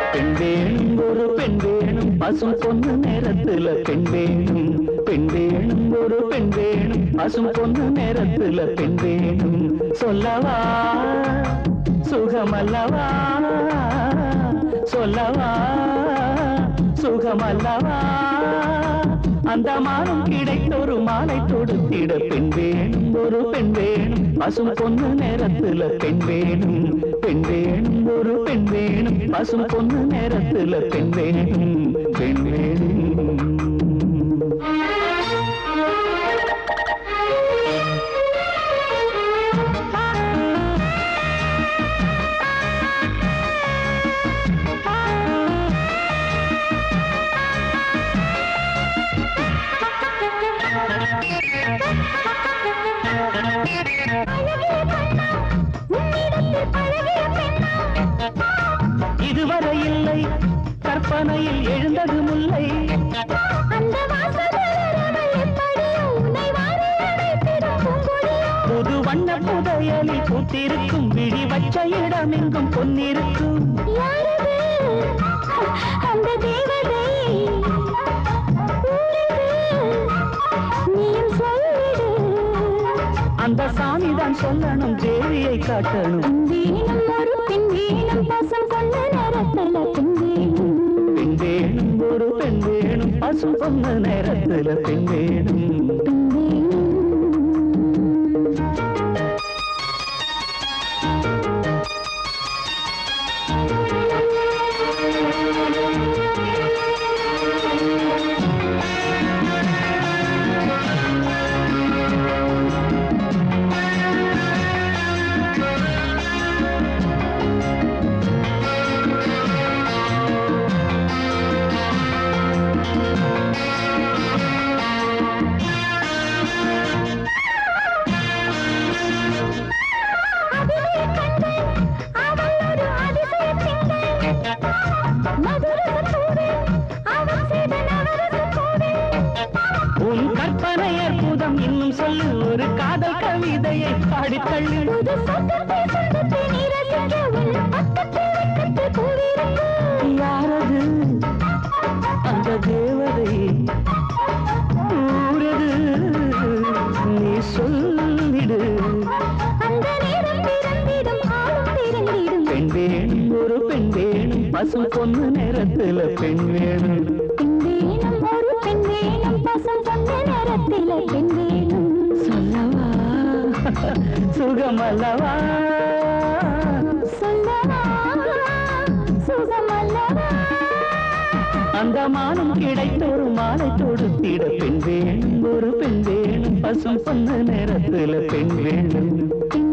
பெண் வேணும் ஒரு பெண் வேணும் பசும் பொண்ணு நேரத்துல பெண் வேணும் பெண் வேணும் ஒரு பெண் வேணும் பசும் பொண்ணு நேரத்துல பெண் வேணும் சொல்லவா சுகமல்லவா சொல்லவா சுகமல்லவா அந்த மானம் கிடைத்த ஒரு மாலை தொடுத்திட பெண் வேணும் ஒரு பெண் வேணும் பசும் பொண்ணு நேரத்துல பெண் வேணும் பெண் வேணும் ஒரு பெண் வேணும் பசும் பொண்ணு நேரத்துல பெண் வேணும் பெண் வேணும் இதுவரை இல்லை கற்பனையில் எழுந்தது முல்லை புது வண்ண புதையலில் பூத்திருக்கும் விழி வச்ச இடமெங்கும் பொன்னிருக்கும் அந்த தேவதை நீயும் சொல்லிடு அந்த சாமிதான் சொல்லணும் தேவியை காட்டணும் வீணும் ஒரு பெண் வீணும் பசம் கொண்ட நேரத்துல பெண் வீணும் பெண் வேணும் ஒரு பெண் வேணும் பசு பொண்ணு நேரத்துல பெண் வேணும் பெண் வீணும் அதிலே கண்டேன் அவள் ஒரு அதிசய திங்கள் மதுரச பூவே அவள் செய்த நவரச பூவே உன் கற்பனை அற்புதம் இன்னும் சொல்லு ஒரு காதல் கவிதையை பாடித்தள்ளு புது சொந்தத்தை சொந்தத்தை நீ ரசிக்க உன் பக்கத்தில் வெக்கத்தில் பூவிருக்கும் யாரது அந்த தேவதை ஊரது நீ சொல்லிடு அந்த நேரம் பிறந்திடும் ஆளும் பிறந்திடும் பெண் வேணும் ஒரு பெண் வேணும் பசு பொண்ணு நேரத்துல பெண் வேணும் பெண் வேணும் ஒரு பெண் வேணும் பசம் கொண்ட நேரத்தில் பெண் வேணும் சொல்லவா சுகமல்லவா சொல்லவா சுகமல்லவா அந்த மானம் கிடைத்த ஒரு மாலை தொடுத்திட பெண் வேணும் ஒரு பெண் வேணும் பசும் பொண்ணு நேரத்துல பெண் வேணும் பெண்